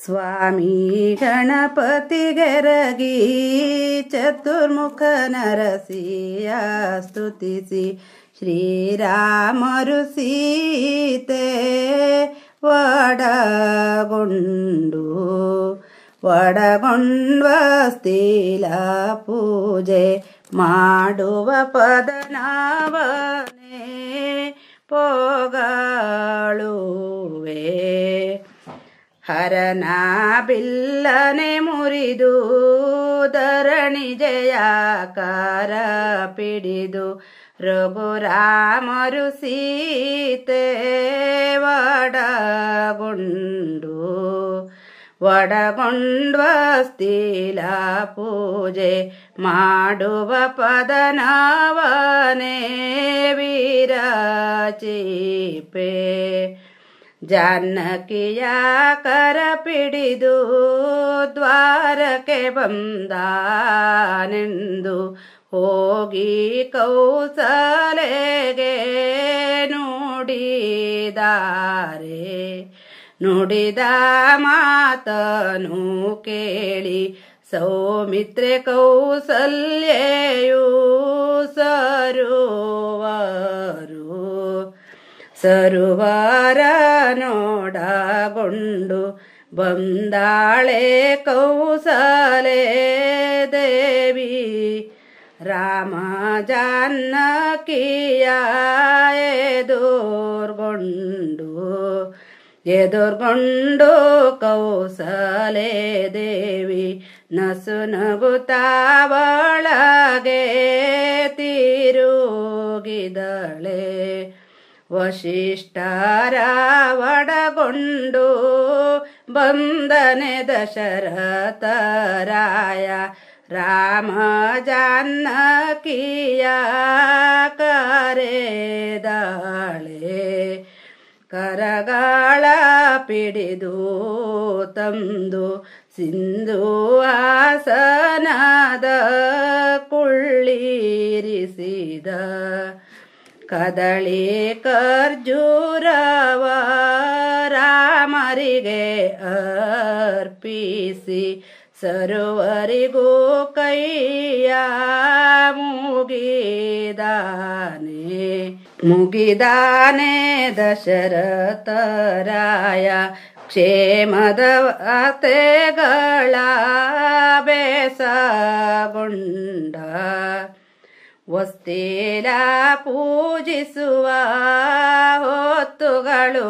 ಸ್ವಾಮಿ ಗಣಪತಿಗೆರಗಿ ಚತುರ್ಮುಖ ನರಸಿಯ ಸ್ತುತಿಸಿ ಶ್ರೀರಾಮರು ಸೀತೆ ಒಡಗೊಂಡು ಒಡಗೊಂಡ್ವಸ್ತಿಲ ಪೂಜೆ ಮಾಡುವ ಪದನಾವನೆ ಪೋಗಾಳುವೆ ಹರನ ಬಿಲ್ಲನೆ ಮುರಿದು ಧರಣಿ ಜಯಾಕಾರ ಪಿಡಿದು ರಘುರಾಮರು ಸೀತೆ ಒಡಗೊಂಡು ಒಡಗೊಂಡ್ವಸ್ತಿಲ ಪೂಜೆ ಮಾಡುವ ಪದನಾವನೆ ವೀರಚೀಪೆ ಜಾನಕಿಯ ಕರ ಪಿಡಿದು ದ್ವಾರಕ್ಕೆ ಬಂದಾನೆಂದು ಹೋಗಿ ಕೌಸಲೆಗೆ ನುಡಿದಾರೆ ನುಡಿದ ಮಾತನು ಕೇಳಿ ಸೌಮಿತ್ರೆ ಕೌಸಲ್ಯೆಯು ಸರುವರು ಸರುವಾರ ನೋಡಗೊಂಡು ಬಂದಾಳೆ ಕೌಸಲೆ ದೇವಿ ರಾಮ ಜಾನಕಿಯ ಎದುರ್ಗೊಂಡು ಎದುರ್ಗೊಂಡು ಕೌಸಲೆ ದೇವಿ ನಸು ನಗುತ್ತಾ ಒಳಗೆ ತಿರುಗಿದಳೆ ವಶಿಷ್ಠರ ಒಡಗೊಂಡು ಬಂದನೆ ದಶರಥರಾಯ ರಾಮ ಜಾನಕಿಯ ಕರೆದಾಳೆ ಕರಗಾಳ ಪಿಡಿದು ತಂದು ಸಿಂಧು ಆಸನದ ಕುಳ್ಳಿರಿಸಿದ ಕದಳಿ ಕರ್ಜೂರವ ರಾಮರಿಗೆ ಅರ್ಪಿಸಿ ಸರೋವರಿಗೂ ಕೈಯ ಮುಗಿದಾನೆ ಮುಗಿದಾನೆ ದಶರಥರಾಯ ಕ್ಷೇಮದ ವಾರ್ತೆಗಳ ಬೇಸಗೊಂಡ ವಸ್ತಿಲ ಪೂಜಿಸುವ ಹೊತ್ತುಗಳು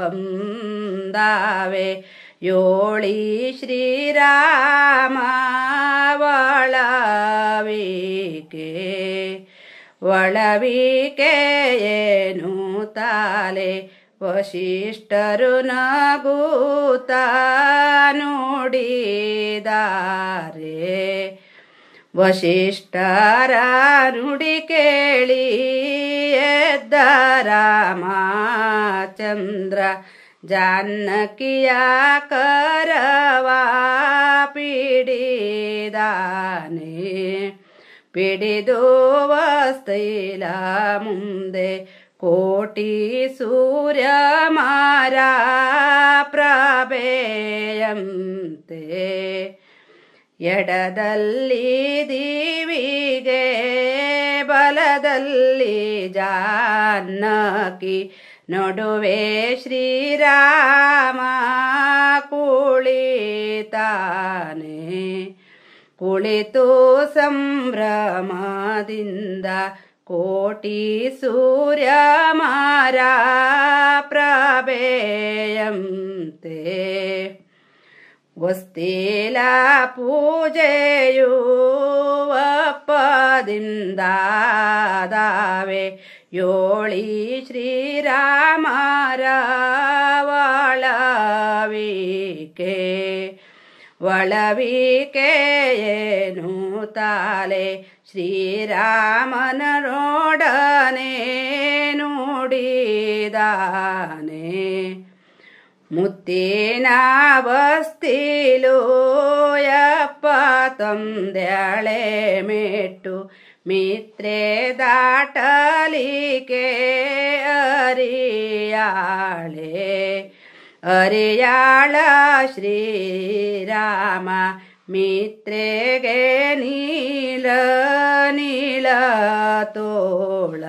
ಬಂದಾವೆ ಯೋಳಿ ಶ್ರೀರಾಮ ಒಳವಿಕೆ ಒಳವಿಕೆ ಏನು ತಾಲೆ ವಶಿಷ್ಠರು ನಗೂತ ನುಡಿದಾರೆ ವಶಿಷ್ಠರ ನುಡಿ ಕೇಳಿ ಎದ್ದ ರಾಮಚಂದ್ರ ಜಾನಕಿಯ ಕರವಾ ಪಿಡಿದಾನೆ ಪಿಡಿದು ವಸ್ತೈಲ ಮುಂದೆ ಕೋಟಿ ಸೂರ್ಯ ಮಾರ ಪ್ರಭೆಯಂತೆ ಎಡದಲ್ಲಿ ದಿವಿಗೆ ಬಲದಲ್ಲಿ ಜಾನಕಿ ನಡುವೆ ಶ್ರೀರಾಮ ಕುಳಿತಾನೆ ಕುಳಿತು ಸಂಭ್ರಮದಿಂದ ಕೋಟಿ ಸೂರ್ಯ ಮಾರ ಪ್ರಭೆಯಂತೆ ವಸ್ತಿಲ ಪೂಜೆಯು ಅಪ್ಪದಿಂದಾದಾವೆ ಯೋಳಿ ಶ್ರೀರಾಮರ ಒಳವಿಕೆ ಒಳವಿಕೆ ಏನು ತಾಲೆ ಶ್ರೀರಾಮನರೊಡನೆ ನುಡಿದಾನೆ ಮುತ್ತಿನ ಬಸ್ತಿಲು ಯಪ್ಪ ತಂದೆಳೆ ಮೆಟ್ಟು ಮಿತ್ರೆ ದಾಟಲಿಕೆ ಅರಿಯಾಳೆ ಅರಿಯಾಳ ಶ್ರೀರಾಮ ಮಿತ್ರೆಗೆ ನೀಲ ನೀಲ ತೋಳ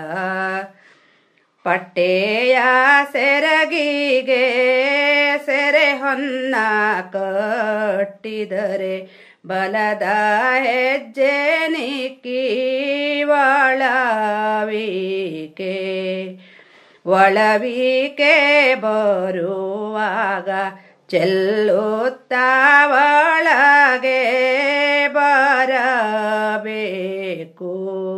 ಪಟ್ಟೆಯ ಸೆರಗಿಗೆ ಸೆರೆ ಹೊನ್ನ ಕಟ್ಟಿದರೆ ಬಲದ ಹೆಜ್ಜೆ ನಿಕ್ಕಿ ಒಳವಿಕೆ ಒಳವಿಕೆ ಬರುವಾಗ ಚೆಲ್ಲುತ್ತ ಒಳಗೆ ಬರಬೇಕು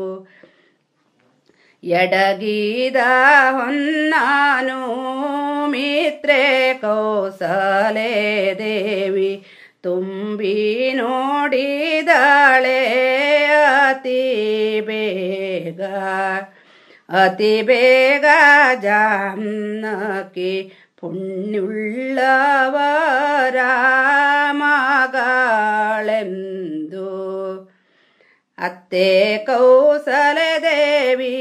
ಎಡಗಿದ ಹೊನ್ನಾನು ಮಿತ್ರೆ ಕೌಸಲೆ ದೇವಿ ತುಂಬಿ ನೋಡಿದಳೆ ಅತಿ ಬೇಗ ಅತಿ ಬೇಗ ಜಾನಕಿ ಪುಣ್ಯುಳ್ಳವರ ಮಗಳೆಂದು ಅತ್ತೆ ಕೌಸಲೆ ದೇವಿ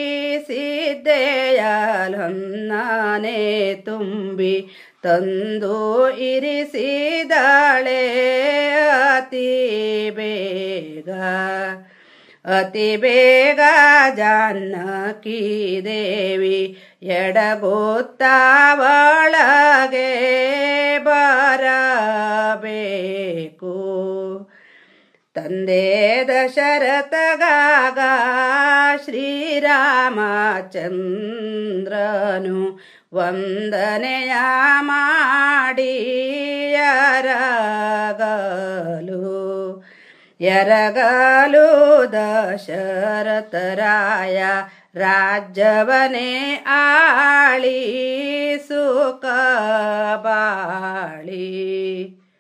ಸಿದ್ದೆಯಲೊನ್ನಾನೆ ತುಂಬಿ ತಂದು ಇರಿಸಿದಳೆ ಅತಿ ಬೇಗ ಅತಿ ಬೇಗ ಜಾನಕಿ ದೇವಿ ಎಡಗುತ್ತ ಒಳಗೆ ಬರಬೇಕು ತಂದೆ ದಶರಥಗಾಗ ಶ್ರೀರಾಮಚಂದ್ರನು ವಂದನೆಯ ಮಾಡಿ ಎರಗಲು ಎರಗಲು ದಶರಥರಾಯ ರಾಜ್ಯವನೇ ಆಳಿ ಸುಖ ಬಾಳಿ